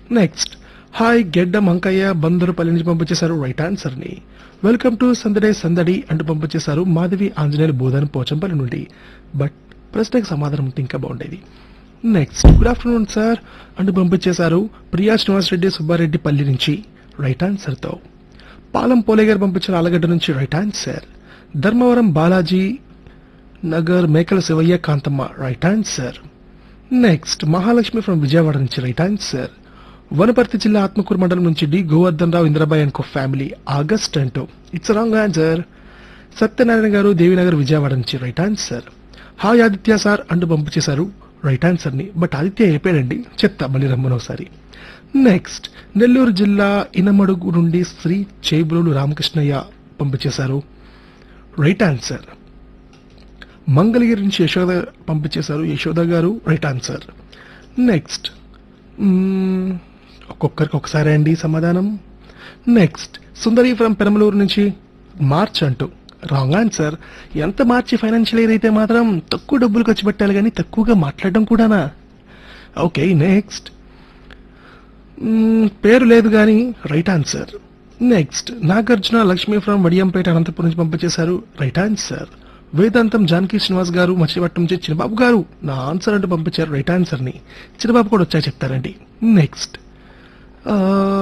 next hi గెడ్డ మంకయ్య బందరుపల్లి నుంచి పంపించేశారు రైట్ ఆన్సర్ ని వెల్కమ్ టు సందడే సందడి అంటూ పంపించేశారు మాధవి ఆంజనేయులు బోధన పోచంపల్లి నుండి బట్ ప్రశ్నకు సమాధానం ఉంటే ఇంకా బాగుండేది నెక్స్ట్ గుడ్ ఆఫ్టర్నూన్ సార్ అంటూ పంపించేశారు ప్రియా శ్రీనివాస్ రెడ్డి సుబ్బారెడ్డి పల్లి నుంచి రైట్ ఆన్సర్ తో పాలం పోలే గారు పంపించిన ఆలగడ్డ నుంచి right answer Dharmavaram Balaji Nagar Mekala Sivayya Kanthamma right answer next Mahalakshmi from Vijayawada నుంచి రైట్ ఆన్సర్ వనపర్తి జిల్లా ఆత్మకూరు మండలం నుంచి D Govardhan Rao Indrabai and co family August అంటూ ఇట్స్ రాంగ్ ఆన్సర్ సత్యనారాయణ గారు దేవినగర్ విజయవాడ నుంచి right answer hi Aditya sir అంటూ పంపించేశారు రైట్ ఆన్సర్ ని బట్ ఆదిత్య అయిపోయాడండి చెప్తా మళ్ళీ రమ్మను ఒకసారి నెక్స్ట్ నెల్లూరు జిల్లా ఇనమడుగు నుండి శ్రీ చేబులు రామకృష్ణయ్య పంపించేశారు రైట్ ఆన్సర్ మంగళగిరి నుంచి యశోద పంపించేశారు యశోద గారు రైట్ ఆన్సర్ నెక్స్ట్ మ్మ్, ఒక్కొక్కరికి ఒకసారి అండి సమాధానం నెక్స్ట్ సుందరి ఫ్రమ్ పెరమలూరు నుంచి మార్చ్ అంటూ రాంగ్ ఆన్సర్ ఎంత మార్చి ఫైనాన్షియల్ ఇయర్ అయితే మాత్రం తక్కువ డబ్బులు ఖర్చు పెట్టాలి కానీ తక్కువగా మాట్లాడడం కూడానా ఓకే నెక్స్ట్ మ్మ్, పేరు లేదు కానీ right answer next Nagarjuna Lakshmi from Vadiyampeta Anantapur నుంచి పంపించేశారు రైట్ ఆన్సర్ వేదాంతం జానకి శ్రీనివాస్ గారు మచిలీపట్నం నుంచి చిన్నబాబు గారు నా ఆన్సర్ అంటూ పంపించారు రైట్ ఆన్సర్ ని చిన్నబాబు కూడా వచ్చా చెప్తారండి నెక్స్ట్ ఆ,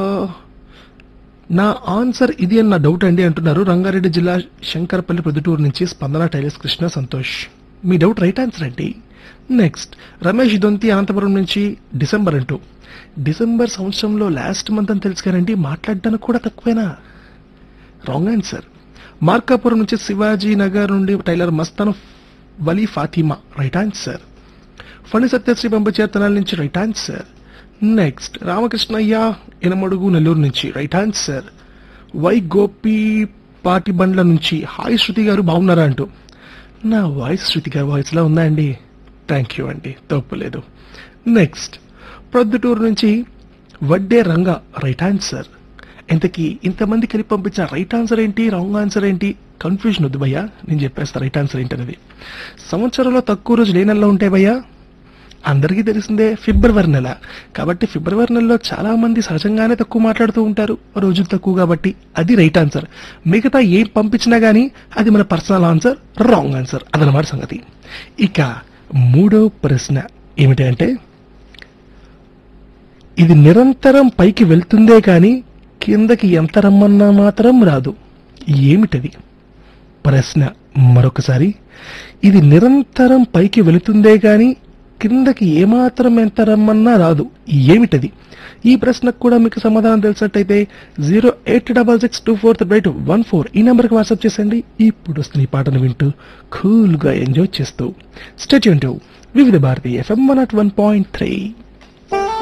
నా ఆన్సర్ ఇది అని నా డౌట్ అండి అంటున్నారు రంగారెడ్డి జిల్లా శంకరపల్లి ప్రొద్దుటూరు నుంచి స్పందన టైలర్స్ కృష్ణ సంతోష్ మీ డౌట్ రైట్ ఆన్సర్ అండి నెక్స్ట్ రమేష్ దొంతి అనంతపురం నుంచి డిసెంబర్ అంటూ డిసెంబర్ సంవత్సరంలో లాస్ట్ మంత్ అని తెలుసు కదండి మాట్లాడడానికి కూడా తక్కువేనా రాంగ్ ఆన్సర్ మార్కాపురం నుంచి శివాజీ నగర్ నుండి tailor Mastan Vali Fatima right answer Phani Satyasri పంపచేతనాల నుంచి right answer next Ramakrishnaiah Enamadugu Nellore నుంచి right answer Y Gopi Patibandla నుంచి హాయ్ శృతి గారు బాగున్నారా అంటూ నా వాయిస్ శృతి గారి వాయిస్ లా ఉందా అండి థ్యాంక్ యూ అండి తప్పులేదు నెక్స్ట్ ప్రొద్దుటూరు నుంచి వడ్డే రంగ రైట్ ఆన్సర్ ఇంతకీ ఇంతమంది కలిపి పంపించిన రైట్ ఆన్సర్ ఏంటి రాంగ్ ఆన్సర్ ఏంటి కన్ఫ్యూజన్ వద్దు భయ్యా నేను చెప్పేస్తా రైట్ ఆన్సర్ ఏంటనేది సంవత్సరంలో తక్కువ రోజులు ఏ నెలలో ఉంటాయి భయ్యా అందరికీ తెలిసిందే ఫిబ్రవరి నెల కాబట్టి ఫిబ్రవరి నెలలో చాలా మంది సహజంగానే తక్కువ మాట్లాడుతూ ఉంటారు రోజులు తక్కువ కాబట్టి అది రైట్ ఆన్సర్ మిగతా ఏం పంపించినా గానీ అది మన పర్సనల్ ఆన్సర్ రాంగ్ ఆన్సర్ అదనమాట సంగతి ఇక మూడో ప్రశ్న ఏమిటి అంటే ఇది నిరంతరం పైకి వెళ్తుందే కానీ కిందకి ఎంత రమ్మన్నా మాత్రం రాదు ఏమిటది ప్రశ్న మరొకసారి ఇది నిరంతరం పైకి వెళుతుందే గాని కిందకి ఏమాత్రం ఎంత రమ్మన్నా రాదు ఏమిటది ఈ ప్రశ్నకు కూడా మీకు సమాధానం తెలిసినట్టయితే zero eight double six two four three one four ఈ నెంబర్కి వాట్సాప్ చేసండి ఇప్పుడు వస్తున్న ఈ పాటను వింటూ కూల్గా ఎంజాయ్ చేస్తూ state Vividh Bharati FM one at one point three